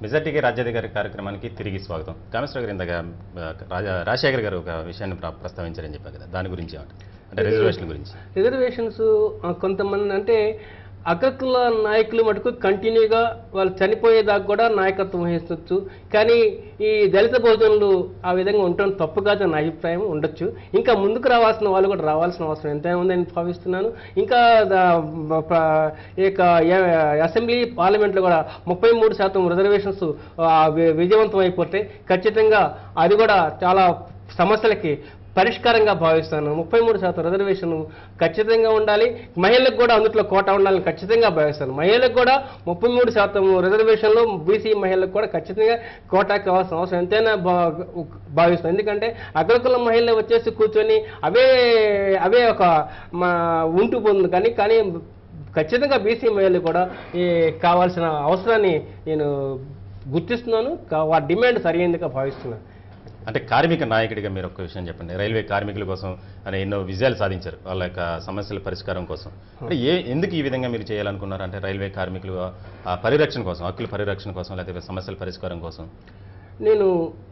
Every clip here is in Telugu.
మెజార్టీకి రాజ్యాధికారి కార్యక్రమానికి తిరిగి స్వాగతం కామేశ్వర గారు ఇందాక ఆ, రాజా రాజశేఖర్ గారు ఒక విషయాన్ని ప్ర- ప్రస్తావించారని చెప్పారు కదా దాని గురించి ఏమంటారు? అంటే రిజర్వేషన్ గురించి రిజర్వేషన్స్ ఆ, కొంతమంది అంటే అగ్రకుల నాయకులు మటుకు కంటిన్యూగా వాళ్ళు చనిపోయేదాకా కూడా నాయకత్వం వహించవచ్చు కానీ ఈ దళిత భోజనులు ఆ విధంగా ఉండటం తప్పు కాదు నా అభిప్రాయం ఉండొచ్చు ఇంకా ముందుకు రావాల్సిన వాళ్ళు కూడా రావాల్సిన అవసరం ఎంతైనా ఉందని భావిస్తున్నాను ఇంకా ద- బ- ప్ర- ఈ యొక్క ఎ- అసెంబ్లీ పార్లమెంట్లో కూడా ముప్పై మూడు శాతం రిజర్వేషన్స్ ఆ, వి- విజయవంతం అయిపోతే ఖచ్చితంగా అది కూడా చాలా సమస్యలకి పరిష్కారంగా భావిస్తాను ముప్పై మూడు శాతం రిజర్వేషన్ ఖచ్చితంగా ఉండాలి మహిళలకు కూడా అందులో కోట ఉండాలని ఖచ్చితంగా భావిస్తాను మహిళలకు కూడా ముప్పై మూడు శాతం రిజర్వేషన్లో బీసీ మహిళలకు కూడా ఖచ్చితంగా కోటా కావాల్సిన అవసరం ఎంతైనా భా- భావిస్తాను ఎందుకంటే అగ్రకుల మహిళలు వచ్చేసి కూర్చొని అవే అవే ఒక మా ఉంటూ పోతుంది కానీ కానీ ఖచ్చితంగా బీసీ మహిళలు కూడా ఈ కావాల్సిన అవసరాన్ని నేను గుర్తిస్తున్నాను కా- వారి డిమాండ్ సరైనదిగా భావిస్తున్నాను అంటే కార్మిక నాయకుడిగా మీరు ఒక విషయం చెప్పండి రైల్వే కార్మికుల కోసం అని ఎన్నో విజయాలు సాధించారు వాళ్ళ యొక్క సమస్యల పరిష్కారం కోసం అంటే ఏ ఎందుకు ఈ విధంగా మీరు చేయాలనుకున్నారు అంటే రైల్వే కార్మికులు ఆ పరిరక్షణ కోసం హక్కుల పరిరక్షణ కోసం లేకపోతే సమస్యల పరిష్కారం కోసం నేను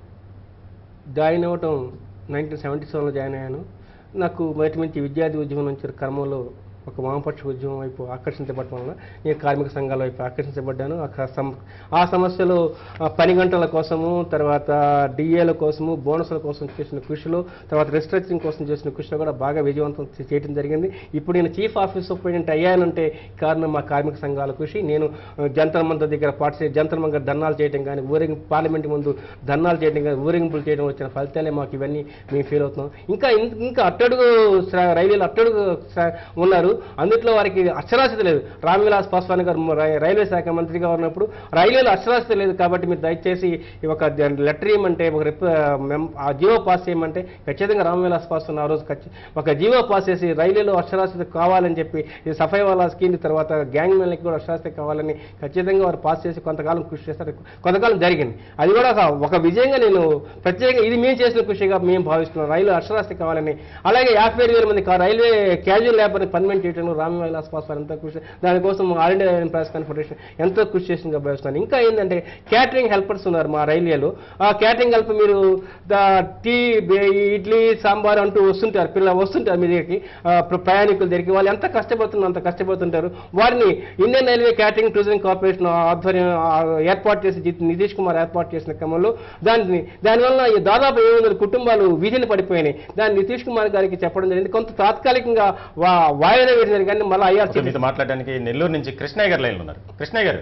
జాయిన్ అవ్వటం నైన్టీన్ సెవెంటీ సెవెన్లో జాయిన్ అయ్యాను నాకు మొదటి నుంచి విద్యార్థి ఉద్యమం నుంచి క్రమంలో ఒక వామపక్ష ఉద్యమం వైపు ఆకర్షించబడటం వలన నేను కార్మిక సంఘాల వైపు ఆకర్షించబడ్డాను ఆ క- సమ- ఆ సమస్యలో ఆ, పని గంటల కోసము తర్వాత డిఏల కోసము బోనస్ల కోసం చేసిన కృషిలో తర్వాత రిస్ట్రక్చరింగ్ కోసం చేసిన కృషిలో కూడా బాగా విజయవంతం చే- చేయడం జరిగింది ఇప్పుడు నేను చీఫ్ ఆఫీస్ సూపరింటెండెంట్ అయ్యానంటే కారణం మా కార్మిక సంఘాల కృషి నేను ఆ, జంతర్ మంతర్ దగ్గర పార్టిసిపేట్ జంతర్ మంతర్ ధర్నాలు చేయడం కానీ ఊరేగి పార్లమెంట్ ముందు ధర్నాలు చేయడం కానీ ఊరేగింపులు చేయడం వచ్చిన ఫలితాలే మాకు ఇవన్నీ మేము ఫీల్ అవుతున్నాం ఇంకా ఇం- ఇంకా అట్టడుగు స- రైల్వేలు అట్టడుగు స- ఉన్నారు అందుట్లో వారికి అక్షరాస్యత లేదు రామ్విలాస్ పాస్వాన్ గారు రై- రైల్వే శాఖ మంత్రిగా ఉన్నప్పుడు రైల్వేలో అక్షరాస్యత లేదు కాబట్టి మీరు దయచేసి ఈ ఒక ద- లెటర్ ఇవ్వమంటే ఒక రిప్ మెం- ఆ జీవో పాస్ చేయమంటే ఖచ్చితంగా రామ్విలాస్ పాస్వాన్ ఆ రోజు ఖచ్చి- ఒక జీవో పాస్ చేసి రైల్వేలో అక్షరాస్యత కావాలని చెప్పి ఈ సఫై వాలా స్కీమ్ తర్వాత గ్యాంగ్ మెన్లకి కూడా అక్షరాస్యత కావాలని ఖచ్చితంగా వారు పాస్ చేసి కొంతకాలం కృషి చేస్తారు కొంతకాలం జరిగింది అది కూడా ఒక- ఒక విజయంగా నేను ప్రత్యేకంగా ఇది మేము చేసిన కృషిగా మేము భావిస్తున్నాం రైలు అక్షరాస్యత కావాలని అలాగే యాభై వేల మంది కా- రైల్వే క్యాజువల్ లేబర్ని పర్మనెంట్ చేయడంలో రామ్ విలాస్ పాస్వాన్ ఎంతో కృషి దానికోసం all India railway press confederation ఎంతో కృషి చేసిందిగా భావిస్తున్నాను ఇంకా ఏంటంటే క్యాటరింగ్ హెల్పర్స్ ఉన్నారు మా రైల్వేలో ఆ క్యాటరింగ్ హెల్ప్ మీరు ద టీ బే- ఇడ్లీ సాంబార్ అంటూ వస్తుంటారు పిల్లలు వస్తుంటారు మీ దగ్గరికి ఆ, ప్ర- ప్రయాణికుల దగ్గరికి వాళ్ళు ఎంత కష్టపడుతున్నారు అంత కష్టపడుతుంటారు వారిని Indian railway catering tourism corporation ఆధ్వర్యం ఆ, ఏర్పాటు చేసి జి- నితీష్ కుమార్ ఏర్పాటు చేసిన క్రమంలో దాన్ని దానివల్ల ఈ దాదాపు ఏడు వందల కుటుంబాలు వీధిని పడిపోయినాయి దాన్ని నితీష్ కుమార్ గారికి చెప్పడం జరిగింది కొంత తాత్కాలికంగా వా వాయిదా వేయడం జరిగింది కానీ మళ్ళీ ఓకే, ఐఆర్సీ మీతో మాట్లాడడానికి నెల్లూరు నుంచి కృష్ణయ్య గారు లైన్లో ఉన్నారు కృష్ణయ్య గారు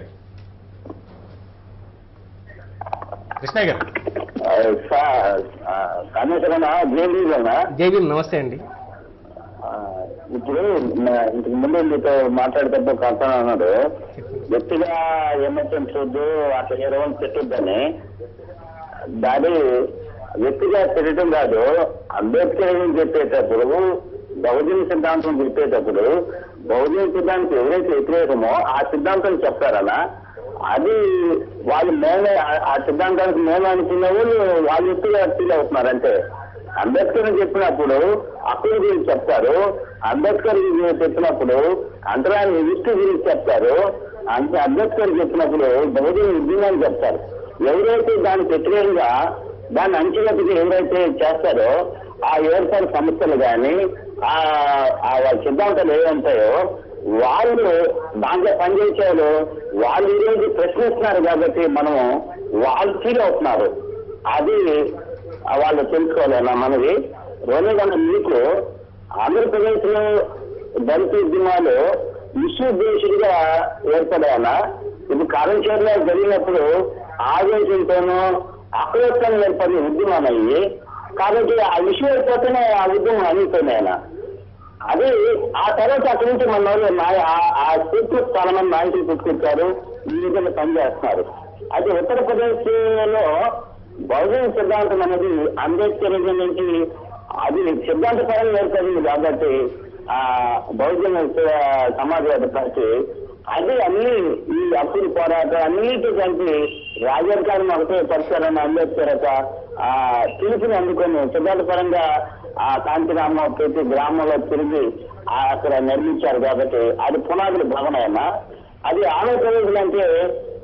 కృష్ణయ్య గారు కామేశ్వరనా జేబీలోనా జేబీ నమస్తే అండి ఇప్పుడు నా- ఇంతకు ముందు మీతో మాట్లాడేటప్పుడు ఒక అతను అన్నాడు వ్యక్తిగా ఏమైతే చూద్దు అట్లా ఏ రోజు పెట్టొద్దని దాని వ్యక్తిగా తిరగడం కాదు అంబేద్కర్ చెప్పేటప్పుడు బహుజన సిద్ధాంతం చెప్పేటప్పుడు బహుజన సిద్ధాంతం ఎవరైతే వ్యతిరేకమో ఆ సిద్ధాంతం చెప్తారనా అది వాళ్ళు మేమే ఆ- ఆ సిద్ధాంతానికి మేము అనుకునే వాళ్ళు వాళ్ళు వ్యక్తిగా ఫీల్ అవుతున్నారు అంటే అంబేద్కర్ చెప్పినప్పుడు హక్కుల గురించి చెప్తారు అంబేద్కర్ గురించి చెప్పినప్పుడు అంతరాయ విష్ణు గురించి చెప్తారు అంత అంబేద్కర్ చెప్పినప్పుడు బహుజన ఉద్యమాన్ని చెప్తారు ఎవరైతే దానికి వ్యతిరేకంగా దాన్ని అంచుగట్టుగా ఎవరైతే చేస్తారో ఆ ఏర్పాటు సంస్థలు కానీ ఆ ఆ వాళ్ళ సిద్ధాంతాలు ఏముంటాయో వాళ్ళు దాంట్లో పనిచేసేవాళ్ళు వాళ్ళు ఈరోజు ప్రశ్నిస్తున్నారు కాబట్టి మనము వాళ్ళు ఫీల్ అవుతున్నారు అది ఆ వాళ్ళు తెలుసుకోవాలన్నా మనది రెండోదన్న మీకు ఆంధ్రప్రదేశ్ లో దళిత ఉద్యమాలు విశ్వోద్దేశుడిగా ఏర్పడాయన ఇప్పుడు కారంచేరులో జరిగినప్పుడు ఆవేశంతోనూ ఆక్రోషంగా ఏర్పడిన ఉద్యమం అయ్యి కాబట్టి ఆ విషయం అయిపోతేనే ఆ ఉద్యమం అనిగిపోయినాయన అది ఆ తర్వాత అక్కడి నుంచి మన వాళ్ళు నాయ- ఆ- ఆ స్ఫూర్తి చాలా మంది నాయకులు పుట్టుకొచ్చారు ఈ విధంగా పనిచేస్తున్నారు అయితే ఉత్తరప్రదేశ్ లో బహుజన సిద్ధాంతం అనేది అంబేద్కర్ నుంచి అది సిద్ధాంత పరంగా ఏర్పడింది కాబట్టి ఆ బహుజన స- సమాజవాద పార్టీ అది అన్ని ఈ అప్పుడు పోరాటం అన్నిటి కలిపి రాజరికాన్ని ఒకటే పరిసరాన్ని అంబేద్కర్ ఒక ఆ పిలుపుని అందుకొని సిద్ధాంత పరంగా ఆ కాంతిరామ ప్రతి గ్రామంలో తిరిగి ఆ అక్కడ నిర్మించారు కాబట్టి అది పునాదులు భవనైనా అది ఆంధ్రప్రదేశ్ అంటే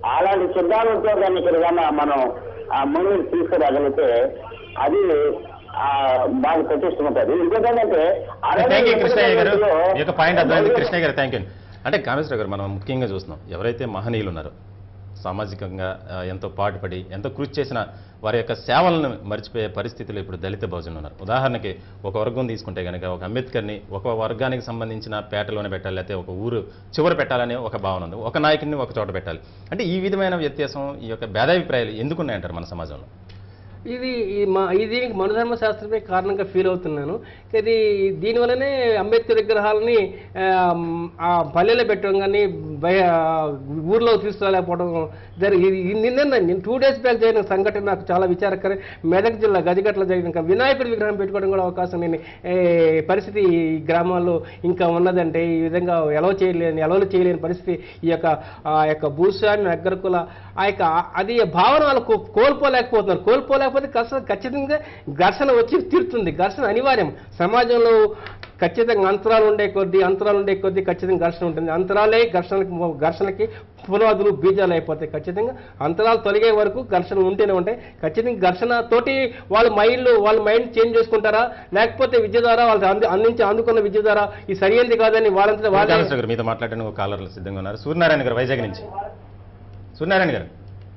అలాంటి సిద్ధాంతంతో కానీ ఇక్కడ కానీ మనం ఆ ముందుకు తీసుకురాగలిగితే అది ఆ, బాగా ప్రతిష్టమవుతుంది ఇంకోటి ఏంటంటే థ్యాంక్ యూ కృష్ణయ్య గారు అరవై మీ యొక్క పాయింట్ అర్థమైంది కృష్ణయ్య గారు థ్యాంక్ యూ అంటే కామేశ్వర గారు మనం ముఖ్యంగా చూస్తున్నాం ఎవరైతే మహనీయులు ఉన్నారో సామాజికంగా ఆ, ఎంతో పాటుపడి ఎంతో కృషి చేసిన వారి యొక్క సేవలను మర్చిపోయే పరిస్థితులు ఇప్పుడు దళిత బహుజనులు ఉన్నారు ఉదాహరణకి ఒక వర్గం తీసుకుంటే కనుక ఒక అంబేద్కర్ని ఒక వర్గానికి సంబంధించిన పేటలోనే పెట్టాలి లేకపోతే ఒక ఊరు చివర పెట్టాలనే ఒక భావన ఉంది ఒక నాయకుడిని ఒక చోట పెట్టాలి అంటే ఈ విధమైన వ్యత్యాసం ఈ యొక్క భేదాభిప్రాయాలు ఎందుకున్నాయంటారు మన సమాజంలో ఇది ఈ మా ఇది దీనికి మనుధర్మ శాస్త్రమే కారణంగా ఫీల్ అవుతున్నాను ఇది దీనివల్లనే అంబేద్కర్ విగ్రహాలని ఆ, ఆ పల్లెలో పెట్టడం కానీ బయ ఊర్లో తీసుకురాలేకపోవడం జరిగి ఇది నిన్న నేను టూ డేస్ బ్యాక్ జరిగిన సంఘటన నాకు చాలా విచారకరం మెదక్ జిల్లా గదిగట్ల జరిగిన ఇంకా వినాయకుడి విగ్రహం పెట్టుకోవడం కూడా అవకాశం లేని ఏ, పరిస్థితి ఈ గ్రామాల్లో ఇంకా ఉన్నదంటే ఈ విధంగా ఎలవ చేయలేని ఎలవలు చేయలేని పరిస్థితి ఈ యొక్క ఆ యొక్క భూస్వామి అగ్రకుల ఆ యొక్క అది భావన వాళ్ళు కో- కోల్పోలేకపోతున్నారు కోల్పోలేకపోతే ఖచ్చ- ఖచ్చితంగా ఘర్షణ వచ్చి తీరుతుంది ఘర్షణ అనివార్యం సమాజంలో ఖచ్చితంగా అంతరాలు ఉండే కొద్దీ అంతరాలు ఉండే కొద్దీ ఖచ్చితంగా ఘర్షణ ఉంటుంది అంతరాలే ఘర్షణకి మొ- ఘర్షణకి పునాదులు బీజాలు అయిపోతాయి ఖచ్చితంగా అంతరాలు తొలగే వరకు ఘర్షణ ఉంటూనే ఉంటాయి ఖచ్చితంగా ఘర్షణ తోటి వాళ్ళ మైండ్లు వాళ్ళ మైండ్ చేంజ్ చేసుకుంటారా లేకపోతే విద్య ద్వారా వాళ్ళు అంది అందించి అందుకున్న విద్య ద్వారా ఈ సరైనది కాదని వాళ్ళంతా వాళ్ళే కామేశ్వర గారు మీతో మాట్లాడడానికి ఒక కాలర్లు సిద్ధంగా ఉన్నారు సూర్యనారాయణ గారు వైజాగ్ నుంచి సూర్యనారాయణ గారు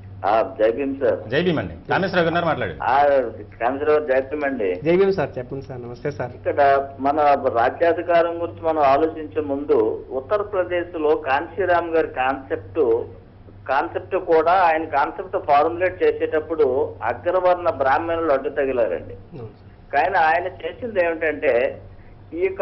జై భీమ్ సార్ జై భీమ్ అండి కామేశ్వర గారు ఉన్నారు మాట్లాడండి కన్సర్వేటివ్ జై భీమ్ అండి జై భీమ్ సార్ చెప్పండి సార్ నమస్తే సార్ ఇక్కడ మన రాజ్యాధికారం గురించి మనం ఆలోచించే ముందు ఉత్తరప్రదేశ్ లో కాంశీరామ్ గారి కాన్సెప్ట్ కాన్సెప్ట్ కూడా ఆయన కాన్సెప్ట్ ఫార్ములేట్ చేసేటప్పుడు అగ్రవర్ణ బ్రాహ్మణులు అడ్డు తగిలారండి అవును. కానీ ఆయన చేసింది ఏమిటంటే ఈ యొక్క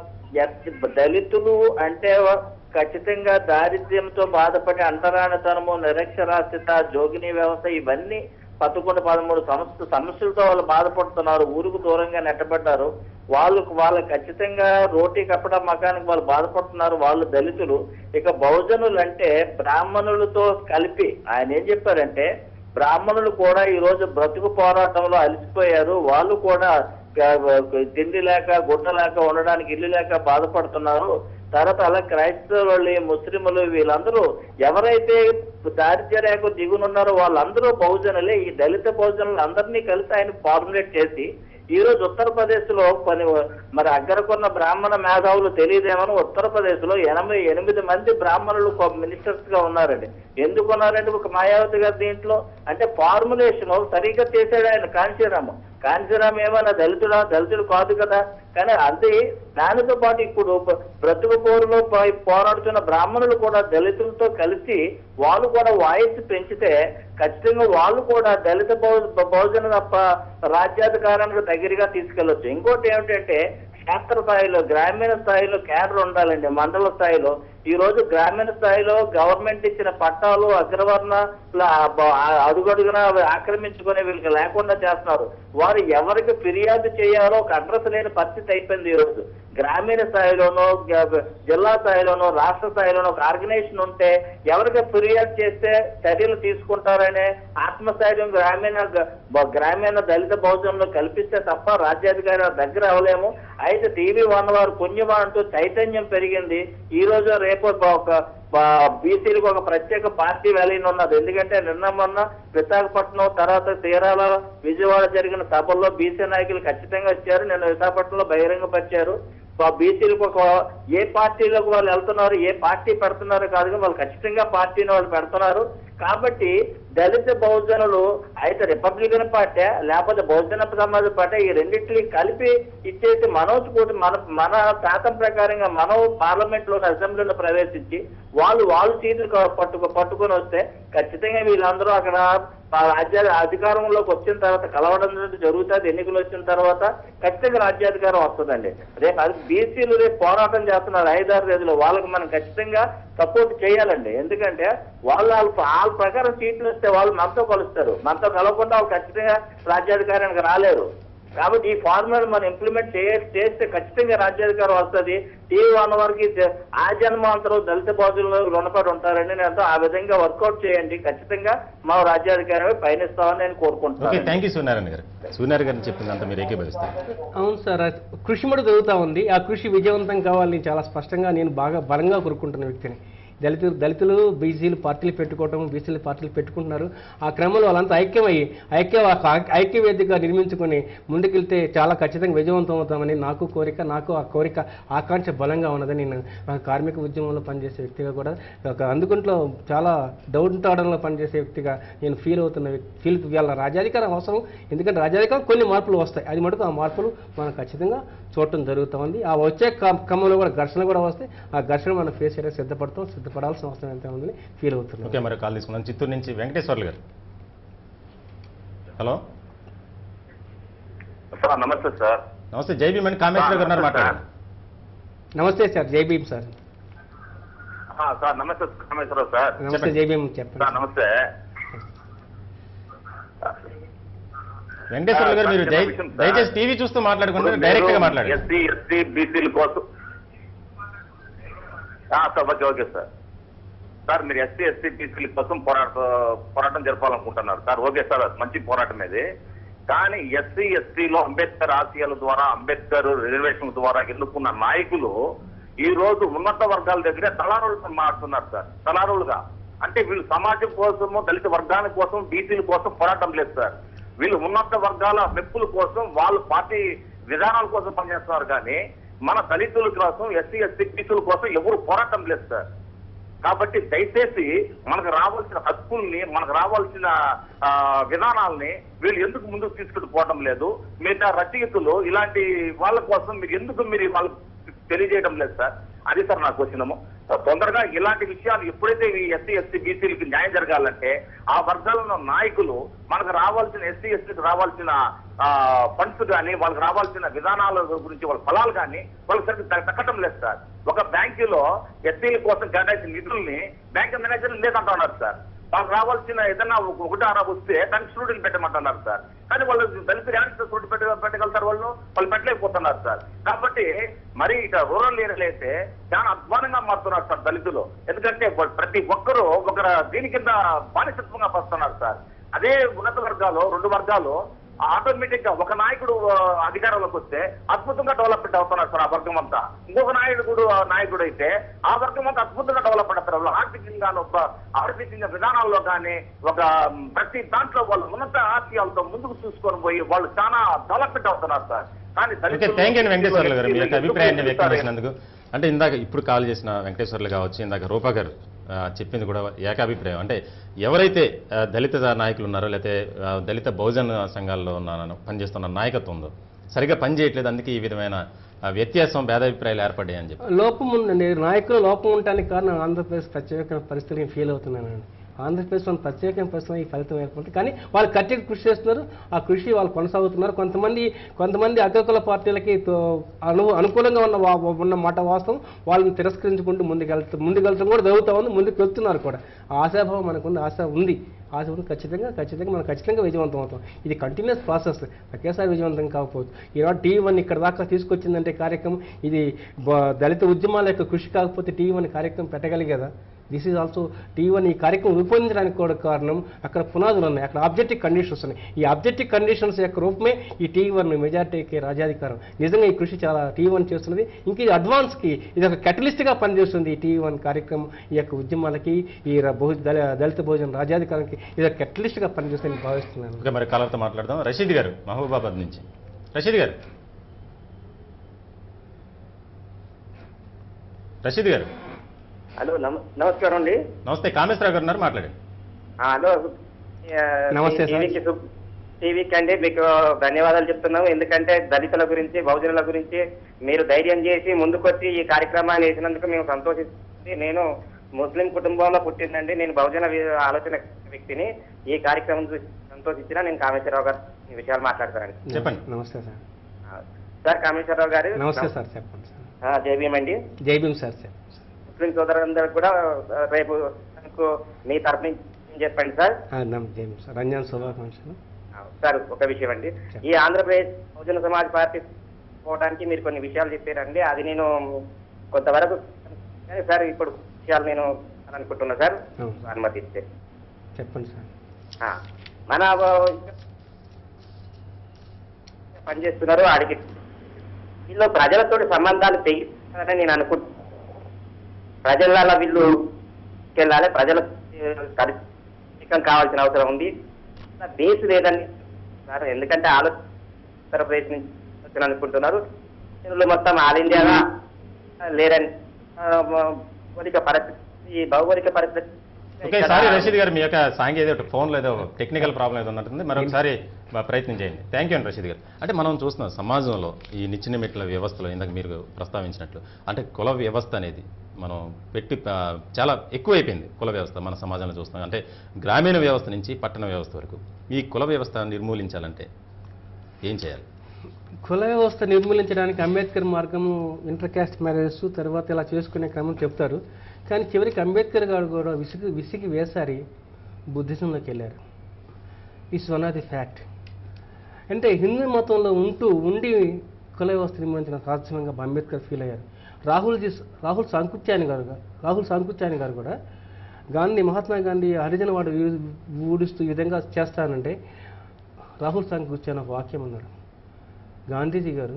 ఎస్- దళితులు అంటే ఖచ్చితంగా దారిద్ర్యంతో బాధపడి అంటరానితనము నిరక్షరాస్యత జోగిని వ్యవస్థ ఇవన్నీ పదకొండు పదమూడు సమస్య సమస్యలతో వాళ్ళు బాధపడుతున్నారు ఊరుకు దూరంగా నెట్టబడ్డారు వాళ్ళకు వాళ్ళు ఖచ్చితంగా రోటీ కప్పడ మకానికి వాళ్ళు బాధపడుతున్నారు వాళ్ళు దళితులు ఇక బహుజనులు అంటే బ్రాహ్మణులతో కలిపి ఆయన ఏం చెప్పారంటే బ్రాహ్మణులు కూడా ఈ రోజు బ్రతుకు పోరాటంలో అలసిపోయారు వాళ్ళు కూడా క- తిండి లేక గుడ్డ లేక ఉండడానికి ఇల్లు లేక బాధపడుతున్నారు తర్వాత అలా క్రైస్తవులు ముస్లింలు వీళ్ళందరూ ఎవరైతే దారిద్ర్య రేఖ దిగునున్నారో వాళ్ళందరూ బహుజనులే ఈ దళిత బహుజనులు అందరినీ కలిసి ఆయన ఫార్ములేట్ చేసి ఈ రోజు ఉత్తరప్రదేశ్ లో పని మరి అగ్గరకున్న బ్రాహ్మణ మేధావులు తెలియదేమని ఉత్తరప్రదేశ్ లో ఎనభై ఎనిమిది మంది బ్రాహ్మణులు మినిస్టర్స్ గా ఉన్నారండి ఎందుకు ఉన్నారంటే ఒక మాయావతి గారు దీంట్లో అంటే ఫార్ములేషన్ సరిగ్గా చేశాడు ఆయన కాంచీరాము కాంచీరామ్ ఏమైనా దళితుడా దళితుడు కాదు కదా కానీ అది దానితో పాటు ఇప్పుడు బ- బ్రతుకు పోరులో పో- పోరాడుతున్న బ్రాహ్మణులు కూడా దళితులతో కలిసి వాళ్ళు కూడా వాయిస్ పెంచితే ఖచ్చితంగా వాళ్ళు కూడా దళిత బహు- బహుజన తప్ప రాజ్యాధికారానికి దగ్గరగా తీసుకెళ్లొచ్చు ఇంకోటి ఏమిటంటే క్షేత్ర స్థాయిలో గ్రామీణ స్థాయిలో కేడర్ ఉండాలండి మండల స్థాయిలో ఈ రోజు గ్రామీణ స్థాయిలో గవర్నమెంట్ ఇచ్చిన పట్టాలు అగ్రవర్ణ అడుగడుగున అవి ఆక్రమించుకునే వీళ్ళకి లేకుండా చేస్తున్నారు వారు ఎవరికి ఫిర్యాదు చేయాలో ఒక అడ్రస్ లేని పరిస్థితి అయిపోయింది ఈ రోజు గ్రామీణ స్థాయిలోనో గ- జిల్లా స్థాయిలోనో రాష్ట్ర స్థాయిలోనో ఒక ఆర్గనైజేషన్ ఉంటే ఎవరికి ఫిర్యాదు చేస్తే చర్యలు తీసుకుంటారనే ఆత్మస్థైర్యం గ్రామీణ గ- బ- గ్రామీణ దళిత బహుజనంలో కల్పిస్తే తప్ప రాజ్యాధికారి దగ్గర అవ్వలేము అయితే టీవీ వన్ వారు పుణ్యమా అంటూ చైతన్యం పెరిగింది ఈ రోజు రేపు ఒక బీసీలకు ఒక ప్రత్యేక పార్టీ వెలైన ఉన్నది ఎందుకంటే నిన్న మొన్న విశాఖపట్నం తర్వాత తీరాల విజయవాడ జరిగిన సభల్లో బీసీ నాయకులు ఖచ్చితంగా వచ్చారు నిన్న విశాఖపట్నంలో బహిరంగపరిచారు ఆ బీసీలకు ఒక ఏ పార్టీలోకి వాళ్ళు వెళ్తున్నారు ఏ పార్టీ పెడుతున్నారు కాదు కానీ వాళ్ళు ఖచ్చితంగా పార్టీని వాళ్ళు పెడుతున్నారు కాబట్టి దళిత బహుజనులు అయితే రిపబ్లికన్ పార్టీ లేకపోతే బహుజన సమాజ పార్టీ ఈ రెండింటిని కలిపి ఇచ్చేసి మనోజ్ కూడా మన మన శాతం ప్రకారంగా మనం పార్లమెంట్ లో అసెంబ్లీలో ప్రవేశించి వాళ్ళు వాళ్ళు సీట్లు క- పట్టుకు పట్టుకొని వస్తే ఖచ్చితంగా వీళ్ళందరూ అక్కడ ఆ రాజ్య అధికారంలోకి వచ్చిన తర్వాత కలవడం జరుగుతుంది ఎన్నికలు వచ్చిన తర్వాత ఖచ్చితంగా రాజ్యాధికారం వస్తుందండి రేపు అది బీసీలు రేపు పోరాటం చేస్తున్నారు ఐదారు రోజులు వాళ్ళకి మనం ఖచ్చితంగా సపోర్ట్ చేయాలండి ఎందుకంటే వాళ్ళు వాళ్ళ వాళ్ళ ప్రకారం సీట్లు వస్తే వాళ్ళు మనతో కలుస్తారు మనతో కలవకుండా వాళ్ళు ఖచ్చితంగా రాజ్యాధికారానికి రాలేరు కాబట్టి ఈ ఫార్ములా మనం ఇంప్లిమెంట్ చేయ చేస్తే ఖచ్చితంగా రాజ్యాధికారం వస్తుంది టీవీ వన్ వారికి జ- ఆ జన్మాంతరం దళిత బాధులు రుణపడి ఉంటారని నేను ఆ విధంగా వర్కౌట్ చేయండి ఖచ్చితంగా మా రాజ్యాధికారమే పయనిస్తామని నేను ఓకే కోరుకుంటున్నాను థ్యాంక్ యూ సూర్యనారాయణ గారు సూర్యనారాయణ గారిని చెప్పిందంతా మీరు ఏకీభవిస్తారు అవును సార్ అది కృషి కూడా జరుగుతూ ఉంది ఆ కృషి విజయవంతం కావాలని చాలా స్పష్టంగా నేను బాగా బలంగా కోరుకుంటున్న వ్యక్తిని దళితులు దళితులు బీసీలు పార్టీలు పెట్టుకోవటం బీసీలు పార్టీలు పెట్టుకుంటున్నారు ఆ క్రమంలో వాళ్ళంతా ఐక్యమయ్యి ఐక్య ఐక్య వేదికగా నిర్మించుకొని ముందుకెళ్తే చాలా ఖచ్చితంగా విజయవంతం అవుతామని నాకు కోరిక నాకు ఆ కోరిక ఆకాంక్ష బలంగా ఉన్నదని నేను ఒక కార్మిక ఉద్యమంలో పనిచేసే వ్యక్తిగా కూడా ఒక అందుకుంట్లో చాలా డౌన్ టాడంలో పనిచేసే వ్యక్తిగా నేను ఫీల్ అవుతున్న వ్యక్తి ఫీల్ ఇవాళ రాజాధికారం అవసరం ఎందుకంటే రాజాధికారం కొన్ని మార్పులు వస్తాయి అది మటుకు ఆ మార్పులు మనం ఖచ్చితంగా చూడటం జరుగుతూ ఉంది ఆ వచ్చే క్రమ- క్రమంలో కూడా ఘర్షణ కూడా వస్తాయి ఆ ఘర్షణ మనం ఫేస్ చేయడానికి సిద్ధపడతాం సిద్ధపడాల్సిన అవసరం ఎంత ఉందని ఫీల్ అవుతున్నాం ఓకే మరి కాల్ తీసుకున్నాం చిత్తూరు నుంచి వెంకటేశ్వర్లు గారు హలో సార్ నమస్తే సార్ నమస్తే జై భీమ్ అని కామేశ్వర గారు ఉన్నారు మాట్లాడండి నమస్తే సార్ జై భీమ్ సార్ ఆ, సార్ నమస్తే కామేశ్వరరావు సార్ నమస్తే చెప్పండి. జై భీమ్ చెప్పండి సార్ నమస్తే వెంకటేశ్వర్లు గారు మీరు దయ- విషయం సార్. దయచేసి టీవీ చూస్తూ మాట్లాడుకుంటే డైరెక్ట్ గా మాట్లాడండి ఎస్సీ ఎస్టీ బీసీల కోసం ఆ, sir okay okay sir sir మీరు ఎస్సీ ఎస్టీ బీసీల కోసం పోరాట పోరాటం జరపాలనుకుంటున్నారు సార్ ఓకే సార్ అది మంచి పోరాటం ఇది కానీ ఎస్సీ ఎస్టీలో అంబేద్కర్ ఆశయాల ద్వారా అంబేద్కర్ రిజర్వేషన్ ద్వారా ఎన్నుకున్న నాయకులు ఈ రోజు ఉన్నత వర్గాల దగ్గరే తలారులుగా మారుతున్నారు సార్ తలారులుగా అంటే వీళ్ళు సమాజం కోసము దళిత వర్గాల కోసం బీసీల కోసం పోరాటం లేదు సార్ వీళ్ళు ఉన్నత వర్గాల మెప్పుల కోసం వాళ్ళు పార్టీ విధానాల కోసం పనిచేస్తున్నారు కానీ మన దళితుల కోసం ఎస్సీ ఎస్టీ బీసీల కోసం ఎవరు పోరాటం లేదు సార్ కాబట్టి దయచేసి మనకు రావాల్సిన హక్కుల్ని మనకు రావాల్సిన ఆ, విధానాల్ని వీళ్ళు ఎందుకు ముందుకు తీసుకుని పోవడం లేదు మిగతా రచయితలు ఇలాంటి వాళ్ళ కోసం మీరు ఎందుకు మీరు వాళ్ళకి తెలియజేయడం లేదు సార్ అది సార్ నాకు వచ్చినము తొందరగా ఇలాంటి విషయాలు ఎప్పుడైతే ఈ ఎస్సీ ఎస్టీ బీసీలకి న్యాయం జరగాలంటే ఆ వర్గాల్లో ఉన్న నాయకులు మనకు రావాల్సిన ఎస్సీ ఎస్టీకి రావాల్సిన ఫండ్స్ కానీ వాళ్ళకి రావాల్సిన విధానాల గురించి వాళ్ళ ఫలాలు కానీ వాళ్ళకి సరిగ్గా దక్క- దక్కటం లేదు సార్ ఒక బ్యాంకులో ఎస్సీల కోసం కేటాయించిన నిధుల్ని బ్యాంక్ మేనేజర్ లేదంటున్నారు సార్ వాళ్ళకి రావాల్సిన ఏదైనా ఒక- ఒకటి అరా వస్తే దానికి స్టూడెంట్ పెట్టమంటున్నారు సార్ కానీ వాళ్ళు దళితులు ఎలాంటి స్టూడెంట్ పెట్ట పెట్టగలుగుతారు వాళ్ళు వాళ్ళు పెట్టలేకపోతున్నారు సార్ కాబట్టి మరి ఇక రూరల్ ఏరియాలో అయితే చాలా అధ్వానంగా మారుతున్నారు సార్ దళితులు ఎందుకంటే వా- ప్రతి ఒక్కరూ ఒక దీని కింద బానిసత్వంగా పస్తున్నారు సార్ అదే ఉన్నత వర్గాలు రెండు వర్గాలు ఆటోమేటిక్ గా ఒక నాయకుడు ఆ, అధికారంలోకి వస్తే అద్భుతంగా డెవలప్మెంట్ అవుతున్నారు సార్ ఆ వర్గం అంతా ఇంకొక నాయకుడు ఆ నాయకుడు అయితే ఆ వర్గం అంతా అద్భుతంగా డెవలప్మెంట్ అవుతారు వాళ్ళు ఆర్థికంగా ఒక ఆర్థికంగా విధానాల్లో కానీ ఒక మ్, ప్రతి దాంట్లో వాళ్ళు ఉన్నత ఆశయాలతో ముందుకు చూసుకొని పోయి వాళ్ళు చాలా డెవలప్మెంట్ అవుతున్నారు సార్ కానీ ఓకే దళితులు, థ్యాంక్ యూ వెంకటేశ్వర్లు గారు మీ యొక్క ఎందుకు అభిప్రాయాన్ని వ్యక్తం చూస్తారు? చేసినందుకు అంటే ఇందాక ఇప్పుడు కాల్ చేసిన వెంకటేశ్వర్లు కావచ్చు ఇందాక రూపా గారు ఆ, చెప్పింది కూడా ఏకాభిప్రాయం అంటే ఎవరైతే ఆ, దళిత నాయకులు ఉన్నారో లేకపోతే ఆ, దళిత బహుజన సంఘాల్లో ఉన్న పనిచేస్తున్న నాయకత్వం ఉందో సరిగా పని చేయట్లేదు అందుకే ఈ విధమైన ఆ, వ్యత్యాసం భేదాభిప్రాయాలు ఏర్పడ్డాయని చెప్పి లోపం ఉందండి నాయకులు లోపం ఉండటానికి కారణం ఆంధ్రప్రదేశ్ ప్రత్యేక పరిస్థితిని ఫీల్ అవుతున్నానండి ఆంధ్రప్రదేశ్లో ప్రత్యేకమైన పరిస్థితుల్లో ఈ ఫలితం ఏర్పడుతుంది కానీ వాళ్ళు కట్టెకి కృషి చేస్తున్నారు ఆ కృషి వాళ్ళు కొనసాగుతున్నారు కొంతమంది కొంతమంది అగ్రకుల పార్టీలకి తో- అను అనుకూలంగా ఉన్న వా- ఉన్న మాట వాస్తవం వాళ్ళని తిరస్కరించుకుంటూ ముందుకెళ్తూ ముందుకెళ్తాం కూడా జరుగుతూ ఉంది ముందుకు వెళ్తున్నారు కూడా ఆ ఆశాభావం మనకుంది ఆశ ఉంది ఆశ ఉంది ఖచ్చితంగా ఖచ్చితంగా మనం ఖచ్చితంగా విజయవంతం అవుతాం ఇది కంటిన్యూస్ ప్రాసెస్ ఒకేసారి విజయవంతం కాకపోవచ్చు ఈనాడు టీవీ వన్ ఇక్కడ దాకా తీసుకొచ్చిందంటే కార్యక్రమం ఇది బ- దళిత ఉద్యమాల యొక్క కృషి కాకపోతే టీవీ వన్ కార్యక్రమం పెట్టగలిగేదా this is also TV one ఈ కార్యక్రమం రూపొందించడానికి కూడా కారణం అక్కడ పునాదులు ఉన్నాయి అక్కడ ఆబ్జెక్టివ్ కండిషన్స్ ఉన్నాయి ఈ ఆబ్జెక్టివ్ కండిషన్స్ యొక్క రూపమే ఈ టీవీ వన్ మెజార్టీకి రాజాధికారం నిజంగా ఈ కృషి చాలా టీవీ వన్ చేస్తున్నది ఇంక ఇది అడ్వాన్స్కి ఇది ఒక catalyst గా పనిచేస్తుంది ఈ టీవీ వన్ కార్యక్రమం ఈ యొక్క ఉద్యమాలకి ఈ ర- బహు దళ- దళిత భోజన రాజాధికారానికి ఇది ఒక catalyst గా పనిచేస్తుందని భావిస్తున్నాను ఓకే మరి కాలర్తో మాట్లాడదాం రషీద్ గారు మహబూబాబాద్ నుంచి రషీద్ గారు రషీద్ గారు హలో నమ- నమస్కారం అండి నమస్తే కామేశ్వరరావు గారు ఉన్నారు మాట్లాడండి ఆ, హలో ఆ, నమస్తే సార్. టీవీకి సు- టీవీకి అండి మీకు ధన్యవాదాలు చెప్తున్నాము ఎందుకంటే దళితుల గురించి బహుజనుల గురించి మీరు ధైర్యం చేసి ముందుకొచ్చి ఈ కార్యక్రమాన్ని చేసినందుకు మేము సంతోషిస్తుంది నేను ముస్లిం కుటుంబంలో పుట్టిందండి నేను బహుజన వి- ఆలోచన వ్యక్తిని ఈ కార్యక్రమం చూసి సంతోషించిన నేను కామేశ్వరరావు గారు ఈ విషయాలు మాట్లాడతానండి చెప్పండి. నమస్తే సార్ ఆ, సార్ కామేశ్వరరావు గారు నమస్తే సార్ చెప్పండి సార్ ఆ, జై భీమ్ అండి జై భీమ్ సార్ చెప్పండి సార్. ముస్లిం సోదరులందరూ కూడా ఆ, రేపు నాకు మీ తరపు నుంచి చెప్పండి సార్ ఆ, నమ్ జై భీమ్ సార్ రంజాన్ శుభాకాంక్షలు సార్ ఒక విషయం అండి ఈ ఆంధ్రప్రదేశ్ బహుజన సమాజ్ పార్టీ పోవడానికి మీరు కొన్ని విషయాలు చెప్పారండి అది నేను కొంతవరకు కానీ సార్ ఇప్పుడు విషయాలు నేను అనుకుంటున్నా సార్ అవును. అనుమతి ఇస్తే చెప్పండి సార్ ఆ, మన పనిచేస్తున్నారు ఆడికి వీళ్ళు ప్రజలతో సంబంధాలు తెగిస్తారని నేను అనుకుంటున్నాను ప్రజల వీళ్ళు తీసుకెళ్ళాలి ప్రజలకు పరిష్కారం కావాల్సిన అవసరం ఉంది బేస్ లేదని సార్ ఎందుకంటే ఆలోచన ఉత్తరప్రదేశ్ నుంచి వచ్చిన అనుకుంటున్నారు తెలుగులో మొత్తం ఆల్ ఇండియాగా లేరని ఆ, భౌగోళిక పరిస్థితి ఈ భౌగోళిక పరిస్థితి ఓకే సారీ రషీద్ గారు మీ యొక్క సాంకేతిక ఫోన్లో ఏదో టెక్నికల్ ప్రాబ్లం ఏదో ఉన్నట్టుంది మరొకసారి మా ప్రయత్నం చేయండి థ్యాంక్ యూ అండి రషీద్ గారు అంటే మనం చూస్తున్నాం సమాజంలో ఈ నిచ్చిన మెట్ల వ్యవస్థలో ఇందాక మీరు ప్రస్తావించినట్లు అంటే కుల వ్యవస్థ అనేది మనం పెట్టి ఆ, చాలా ఎక్కువైపోయింది కుల వ్యవస్థ మన సమాజంలో చూస్తున్నాం అంటే గ్రామీణ వ్యవస్థ నుంచి పట్టణ వ్యవస్థ వరకు ఈ కుల వ్యవస్థ నిర్మూలించాలంటే ఏం చేయాలి కుల వ్యవస్థ నిర్మూలించడానికి అంబేద్కర్ మార్గము ఇంటర్ క్యాస్ట్ మ్యారేజెస్ తర్వాత ఇలా చేసుకునే క్రమం చెప్తారు కానీ చివరికి అంబేద్కర్ గారు కూడా విసిగి విసిగి వేసారి బుద్ధిజంలోకి వెళ్ళారు it's one of the fact అంటే హిందూ మతంలో ఉంటూ ఉండి కుల వ్యవస్థ నిర్మించిన సాధ్యమంగా అంబేద్కర్ ఫీల్ అయ్యారు రాహుల్ జీ రాహుల్ సాంకుత్యాని గారు రాహుల్ సాంకుత్యాని గారు కూడా గాంధీ మహాత్మా గాంధీ హరిజన వాడు ఊడిస్తూ ఈ విధంగా చేస్తానంటే రాహుల్ సాంకుత్యాని ఒక వాక్యం అన్నాడు గాంధీజీ గారు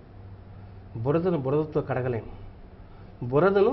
బురదను బురదతో కడగలేము బురదను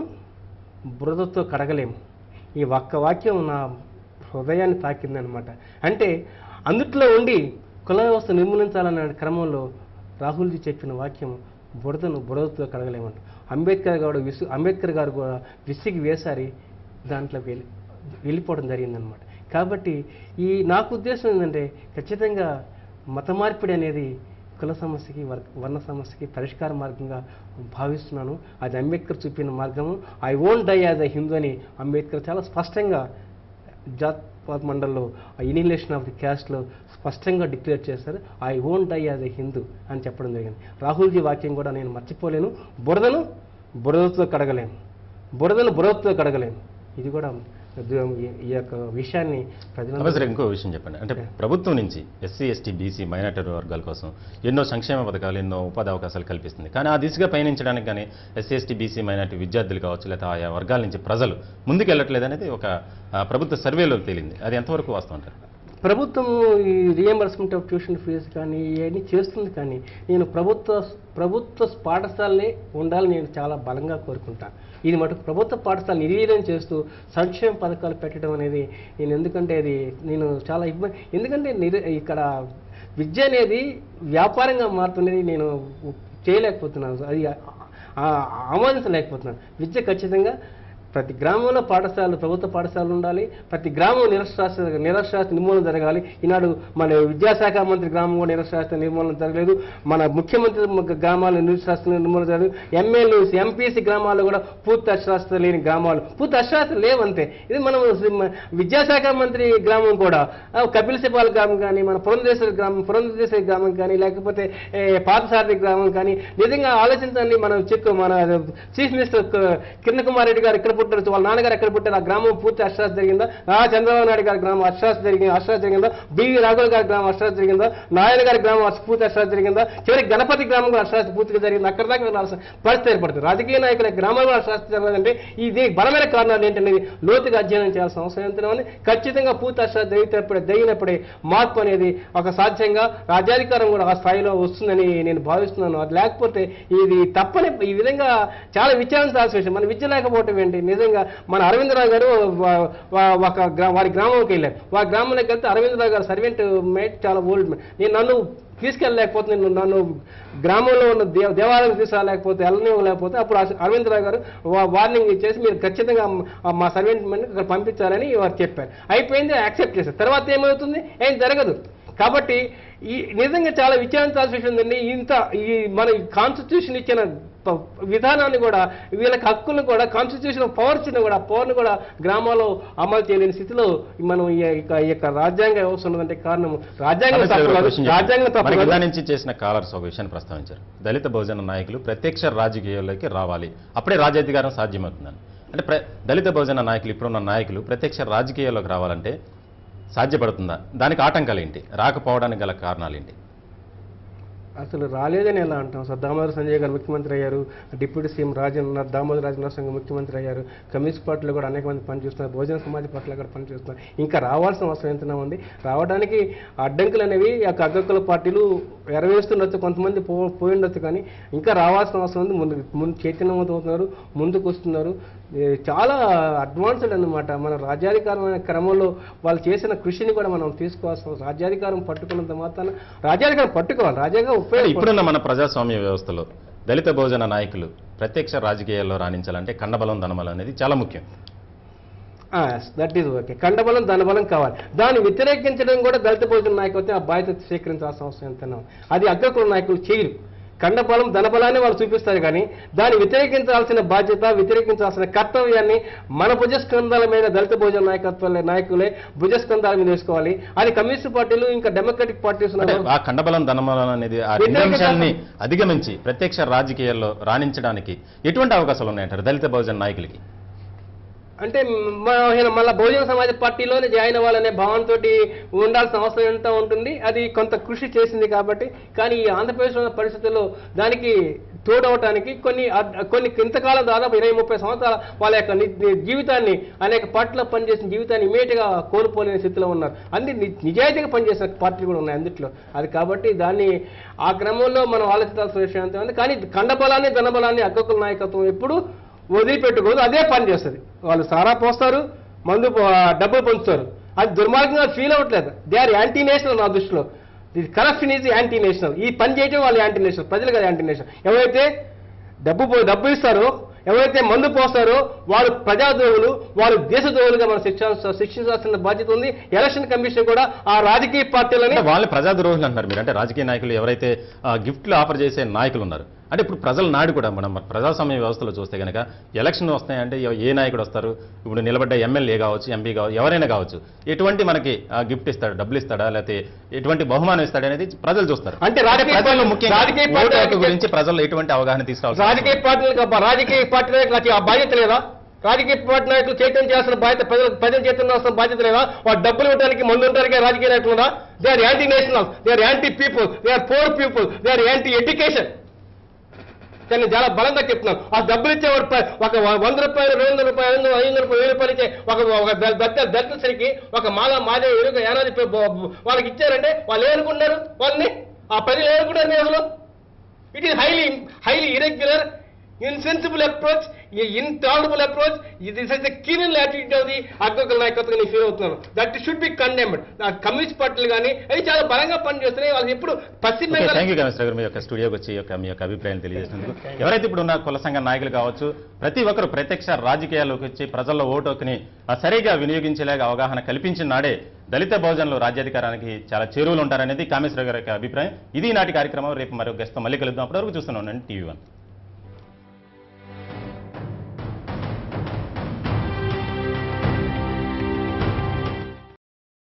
బురదతో కడగలేము ఈ ఒక్క వాక్యం నా హృదయాన్ని తాకిందనమాట అంటే అందుట్లో ఉండి కుల వ్యవస్థ నిర్మూలించాలనే క్రమంలో రాహుల్జీ చెప్పిన వాక్యం బురదను బురదతో కడగలేమంట అంబేద్కర్ గారు విసు అంబేద్కర్ గారు కూడా విసిగి వేసారి దాంట్లో వెళ్ళి వెళ్ళిపోవడం జరిగిందనమాట కాబట్టి ఈ నాకు ఉద్దేశం ఏంటంటే ఖచ్చితంగా మత మార్పిడి అనేది కుల సమస్యకి వర్- వర్ణ సమస్యకి పరిష్కార మార్గంగా భావిస్తున్నాను అది అంబేద్కర్ చూపిన మార్గము I won't die as a Hindu అని అంబేద్కర్ చాలా స్పష్టంగా జాత్ పాత్ మండల్లో ఆ ఇనిలేషన్ ఆఫ్ ది క్యాస్ట్లో స్పష్టంగా డిక్లేర్ చేశారు I won't die as a Hindu అని చెప్పడం జరిగింది రాహుల్జీ వాక్యం కూడా నేను మర్చిపోలేను బురదను బురదతో కడగలేను బురదను బురదతో కడగలేను ఇది కూడా దు- ఈ- ఈ యొక్క విషయాన్ని ప్రజలందరూ అవసరం ఇంకో విషయం చెప్పండి అంటే ప్రభుత్వం నుంచి ఎస్సీ ఎస్టీ బీసీ మైనార్టీ వర్గాల కోసం ఎన్నో సంక్షేమ పథకాలు ఎన్నో ఉపాధి అవకాశాలు కల్పిస్తుంది కానీ ఆ దిశగా పయనించడానికి కానీ ఎస్సీ ఎస్టీ బీసీ మైనార్టీ విద్యార్థులు కావచ్చు లేదా ఆయా వర్గాల నుంచి ప్రజలు ముందుకు వెళ్ళట్లేదు అనేది ఒక ఆ, ప్రభుత్వ సర్వేలో తేలింది అది ఎంతవరకు వాస్తవం అంటారు ప్రభుత్వం ఈ రియంబర్స్మెంట్ ఆఫ్ ట్యూషన్ ఫీజు కానీ ఇవన్నీ చేస్తుంది కానీ నేను ప్రభుత్వ ప్రభుత్వ పాఠశాలనే ఉండాలని నేను చాలా బలంగా కోరుకుంటాను ఇది మటుకు ప్రభుత్వ పాఠశాల నిర్వీర్యం చేస్తూ సంక్షేమ పథకాలు పెట్టడం అనేది నేను ఎందుకంటే అది నేను చాలా ఇబ్బంది ఎందుకంటే నిరు ఇక్కడ విద్య అనేది వ్యాపారంగా మారుతున్నది నేను చేయలేకపోతున్నాను అది ఆ- ఆమోదించలేకపోతున్నాను విద్య ఖచ్చితంగా ప్రతి గ్రామంలో పాఠశాలలు ప్రభుత్వ పాఠశాలలు ఉండాలి ప్రతి గ్రామం నిరక్షరాస్యత నిరక్షరాస్యత నిర్మూలన జరగాలి ఈనాడు మన విద్యాశాఖ మంత్రి గ్రామం కూడా నిరక్షరాస్యత నిర్మూలన జరగలేదు మన ముఖ్యమంత్రి మ- గ్రామాలు నిరక్షరాస్యత నిర్మూలన జరగదు ఎమ్మెల్యే ఎంపీసీ గ్రామాల్లో కూడా పూర్తి అక్షరాస్యత లేని గ్రామాలు పూర్తి అక్షరాస్యత లేవంతే ఇది మనం సి- విద్యాశాఖ మంత్రి గ్రామం కూడా ఆ, కపిల్ సిపాల్ గ్రామం కానీ మన పురంధేశ్వరి గ్రామం పురంధేశ్వరి గ్రామం కానీ లేకపోతే ఏ, పార్థసారథి గ్రామం కానీ నిజంగా ఆలోచించండి మనం చెక్కు మన చీఫ్ మినిస్టర్ క- కిరణ్ కుమార్ రెడ్డి గారు ఎక్కడ పుట్టారు వాళ్ళ నాన్నగారు ఎక్కడ పుట్టారు ఆ గ్రామం పూర్తి అశ్రాస జరిగిందా ఆ చంద్రబాబు నాయుడు గారి గ్రామం అశ్రాస జరిగింది అశ్రాస జరిగిందా బివి రాఘుల్ గారి గ్రామం అశ్రాస జరిగిందా నారాయణ గారి గ్రామం అశ్ర- పూర్తి అశ్రాస జరిగిందా చివరికి గణపతి గ్రామం కూడా అశ్రాస పూర్తిగా జరిగింది అక్కడ దాకా వెళ్ళాల్సిన పరిస్థితి ఏర్పడుతుంది రాజకీయ నాయకుల గ్రామాల్లో అశ్రాస జరగదంటే ఇది బలమైన కారణాలు ఏంటనేది లోతుగా అధ్యయనం చేయాల్సిన అవసరం ఎంతనే ఉంది ఖచ్చితంగా పూర్తి అశ్రాస జరిగినప్పుడే జరిగినప్పుడే మార్పు అనేది ఒక సాధ్యంగా రాజ్యాధికారం కూడా ఆ స్థాయిలో వస్తుందని నేను భావిస్తున్నాను అది లేకపోతే ఇది తప్పని ఈ విధంగా చాలా విచారించాల్సిన విషయం మన విద్య లేకపోవటం ఏంటి నిజంగా మన అరవిందరావు గారు వా- వా- ఒక గ్రా- వారి గ్రామంకి వెళ్ళారు వారి గ్రామంలోకి వెళ్తే అరవిందరావు గారు సర్వెంట్ మేట్ చాలా ఓల్డ్ మేట్ నేను నన్ను తీసుకెళ్ళలేకపోతే నేను నన్ను గ్రామంలో ఉన్న దేవ దేవాలయం తీసుకురాలేకపోతే వెళ్ళనివ్వలేకపోతే అప్పుడు అస- అరవిందరావు గారు వా- వార్నింగ్ ఇచ్చేసి మీరు ఖచ్చితంగా మ- మా సర్వెంట్ మెన్ అక్కడ పంపించాలని వారు చెప్పారు అయిపోయింది యాక్సెప్ట్ చేశారు తర్వాత ఏమవుతుంది ఏం జరగదు కాబట్టి ఈ నిజంగా చాలా విచారించాల్సిన విషయం ఉందండి ఇంత ఈ మన కాన్స్టిట్యూషన్ ఇచ్చిన ప- విధానాన్ని కూడా వీళ్ళకి హక్కులను కూడా కాన్స్టిట్యూషన్ పవర్స్ కూడా పవర్ని కూడా గ్రామాల్లో అమలు చేయలేని స్థితిలో మనం ఈ యొక్క- ఈ యొక్క రాజ్యాంగ వ్యవస్థ ఉన్నదంటే కారణం రాజ్యాంగం రమేష్ గారు తప్పు ఒక కాదు. విషయం చెప్పండి. రాజ్యాంగం తప్పు మనకి కాదు. ఇందా నుంచి చేసిన కాలర్స్ ఒక విషయాన్ని ప్రస్తావించారు దళిత బహుజన నాయకులు ప్రత్యక్ష రాజకీయాల్లోకి రావాలి అప్పుడే రాజ్యాధికారం సాధ్యమవుతుందని అంటే ప్ర దళిత బహుజన నాయకులు ఇప్పుడున్న నాయకులు ప్రత్యక్ష రాజకీయాల్లోకి రావాలంటే సాధ్యపడుతుందా దానికి ఆటంకాలు ఏంటి రాకపోవడానికి గల కారణాలు ఏంటి అసలు రాలేదని ఎలా అంటాం సార్ దామోదర సంజయ్ గారు ముఖ్యమంత్రి అయ్యారు డిప్యూటీ సీఎం రాజన్ దామోదర రాజనరసింహ ముఖ్యమంత్రి అయ్యారు కమ్యూనిస్ట్ పార్టీలో కూడా అనేక మంది పనిచేస్తున్నారు బహుజన సమాజ్ పార్టీలో కూడా పనిచేస్తున్నారు ఇంకా రావాల్సిన అవసరం ఎంతనా ఉంది రావడానికి అడ్డంకులు అనేవి ఆ అగ్గక్కుల పార్టీలు ఎరవేస్తుండొచ్చు కొంతమంది పో పోయిండొచ్చు కానీ ఇంకా రావాల్సిన అవసరం ఉంది ముందు ముందు చైతన్యవంతం అవుతున్నారు ముందుకు వస్తున్నారు ఏ, చాలా అడ్వాన్స్డ్ అన్నమాట మన రాజ్యాధికారమైన క్రమంలో వాళ్ళు చేసిన కృషిని కూడా మనం తీసుకోవాల్సిన అవసరం. రాజ్యాధికారం పట్టుకున్నంత మాత్రాన రాజ్యాధికారం పట్టుకోవాలి రాజ్యాంగం అంటే ఉపయోగ ఇప్పుడున్న మన ప్రజాస్వామ్య వ్యవస్థలో దళిత బహుజన నాయకులు ప్రత్యక్ష రాజకీయాల్లో రాణించాలంటే కండబలం ధనబలం అనేది చాలా ముఖ్యం దట్ ఈజ్ ఓకే కండబలం ధనబలం కావాలి దాన్ని వ్యతిరేకించడం కూడా దళిత భోజన నాయకత్వం ఆ బాధ్యత స్వీకరించాల్సిన అవసరం ఎంతైనా ఉంది. అది అగ్రకుల నాయకులు చేయరు కండబలం ధనబలాన్ని వాళ్ళు చూపిస్తారు కానీ దాన్ని వ్యతిరేకించాల్సిన బాధ్యత వ్యతిరేకించాల్సిన కర్తవ్యాన్ని మన భుజస్కంధాల మీద దళిత భోజన నాయకత్వాలే నాయకులే భుజస్కంధాల మీద వేసుకోవాలి అది కమ్యూనిస్ట్ పార్టీలు ఇంకా డెమోక్రటిక్ పార్టీస్ అంటే ఆ కండబలం ధనబలం అనేది ఆ రెండు వ్యతిరేక అంశాలని అధిగమించి ప్రత్యక్ష రాజకీయాల్లో రాణించడానికి ఎటువంటి అవకాశాలు ఉన్నాయంటారు దళిత బహుజన నాయకులకి అంటే మన మళ్ళీ బహుజన సమాజ పార్టీలోనే జాయిన్ అవ్వాలనే భావంతో ఉండాల్సిన అవసరం ఎంత ఉంటుంది అది కొంత కృషి చేసింది కాబట్టి కానీ ఈ ఆంధ్రప్రదేశ్లో ఉన్న పరిస్థితుల్లో దానికి తోడవటానికి కొన్ని అద్- కొన్ని ఇంతకాలం దాదాపు ఇరవై ముప్పై సంవత్సరాల వాళ్ళ యొక్క ని- ని- జీవితాన్ని అనేక పార్టీలో పనిచేసిన జీవితాన్ని ఇమీడియట్గా కోల్పోలేని స్థితిలో ఉన్నారు అన్ని ని- నిజాయితీగా పనిచేసిన పార్టీలు కూడా ఉన్నాయి అందుట్లో అది కాబట్టి దాన్ని ఆ క్రమంలో మనం ఆలోచించాల్సిన విషయం ఎంత ఉంది కానీ కండబలాన్ని ధనబలాన్ని అగ్గకుల నాయకత్వం ఎప్పుడు వదిలిపెట్టుకోదు అదే పని చేస్తుంది వాళ్ళు సారా పోస్తారు మందు పో- డబ్బులు పంచుతారు అది దుర్మార్గంగా ఫీల్ అవ్వట్లేదు దే ఆర్ యాంటీ నేషనల్ నా దృష్టిలో the corruption is anti national ఈ పని చేయటం వాళ్ళు యాంటీ నేషనల్ ప్రజలు కదా యాంటీ నేషనల్ ఎవరైతే డబ్బు పో- డబ్బు ఇస్తారో ఎవరైతే మందు పోస్తారో వాళ్ళు ప్రజాద్రోహులు వాళ్ళు దేశద్రోహులుగా మనం శిక్ష శిక్షించాల్సిన బాధ్యత ఉంది ఎలక్షన్ కమిషన్ కూడా ఆ రాజకీయ పార్టీలని అంటే వాళ్ళని ప్రజాద్రోహులు అంటున్నారు మీరు అంటే రాజకీయ నాయకులు ఎవరైతే ఆ, గిఫ్ట్లు ఆఫర్ చేసే నాయకులు ఉన్నారు అంటే ఇప్పుడు ప్రజల నాడు కూడా మనం మన ప్రజాస్వామ్య వ్యవస్థలో చూస్తే కనుక ఎలక్షన్ వస్తాయంటే ఎవ- ఏ నాయకుడు వస్తారు ఇప్పుడు నిలబడ్డ ఎమ్మెల్యే కావచ్చు ఎంపీ కావచ్చు ఎవరైనా కావచ్చు ఎటువంటి మనకి ఆ, గిఫ్ట్ ఇస్తాడు డబ్బులు ఇస్తాడా లేకపోతే ఎటువంటి బహుమానం ఇస్తాడు అనేది ప్రజలు చూస్తారు అంటే రాజకీయ ప్రజలు పార్టీ- ముఖ్యంగా రాజకీయ ఓటు పార్టీ- హక్కు గురించి ప్రజలు ఎటువంటి అవగాహన తీసుకోవాలి రాజకీయ పార్టీలకు రాజకీయ పార్టీలకు నాకు ఆ బాధ్యత లేదా రాజకీయ పార్టీ నాయకులు చైతన్యం చేయాల్సిన బాధ్యత ప్రజలు ప్రజలు చైతన్యం చేయాల్సిన బాధ్యత లేదా వాడు డబ్బులు ఇవ్వడానికి మందు ఉండడానికి రాజకీయ నాయకులు ఉన్నా they are anti national they are anti people they are poor people they are anti education నేను చాలా బలంగా చెప్తున్నాను ఆ డబ్బులు ఇచ్చేవాడు ప- ఒక వ- వంద రూపాయలు రెండు వందల రూపాయలు ఐదు వందల ఐదు వందల రూపాయలు వెయ్యి రూపాయలు ఇచ్చే ఒక ఒక ద- దత్త దత్తసరికి ఒక మాల మాదే ఎరుక ఏనాది ప- బ- బ- వాళ్ళకి ఇచ్చారంటే వాళ్ళు ఏమనుకుంటారు వాళ్ళని ఆ ప్రజలు ఏమనుకుంటారు మీరు అసలు it is highly highly irregular insensible approach intolerable approach this is the criminal attitude of the అగ్రకుల నాయకత్వం నేను ఫీల్ అవుతున్నాను that should be condemned communist పార్టీలు కానీ అవి చాలా బలంగా పనిచేస్తున్నాయి వాళ్ళు ఎప్పుడు పశ్చిమ బెంగాల్ థ్యాంక్ యూ కమిషనర్ గారు మీ యొక్క స్టూడియోకి వచ్చి ఈ యొక్క మీ యొక్క అభిప్రాయం తెలియజేసినందుకు ఎవరైతే ఇప్పుడు ఉన్న కుల సంఘ నాయకులు కావచ్చు ప్రతి ఒక్కరు ప్రత్యక్ష రాజకీయాల్లోకి వచ్చి ప్రజల్లో ఓటు హక్కుని ఆ సరిగా వినియోగించేలాగా అవగాహన కల్పించిన నాడే దళిత బహుజనులు రాజ్యాధికారానికి చాలా చేరువలు ఉంటారనేది కామేశ్వర గారి యొక్క అభిప్రాయం ఇది నాటి కార్యక్రమం రేపు మరో గెస్ట్తో మళ్ళీ కలుద్దాం అప్పటివరకు చూస్తూనే ఉండండి టీవీ వన్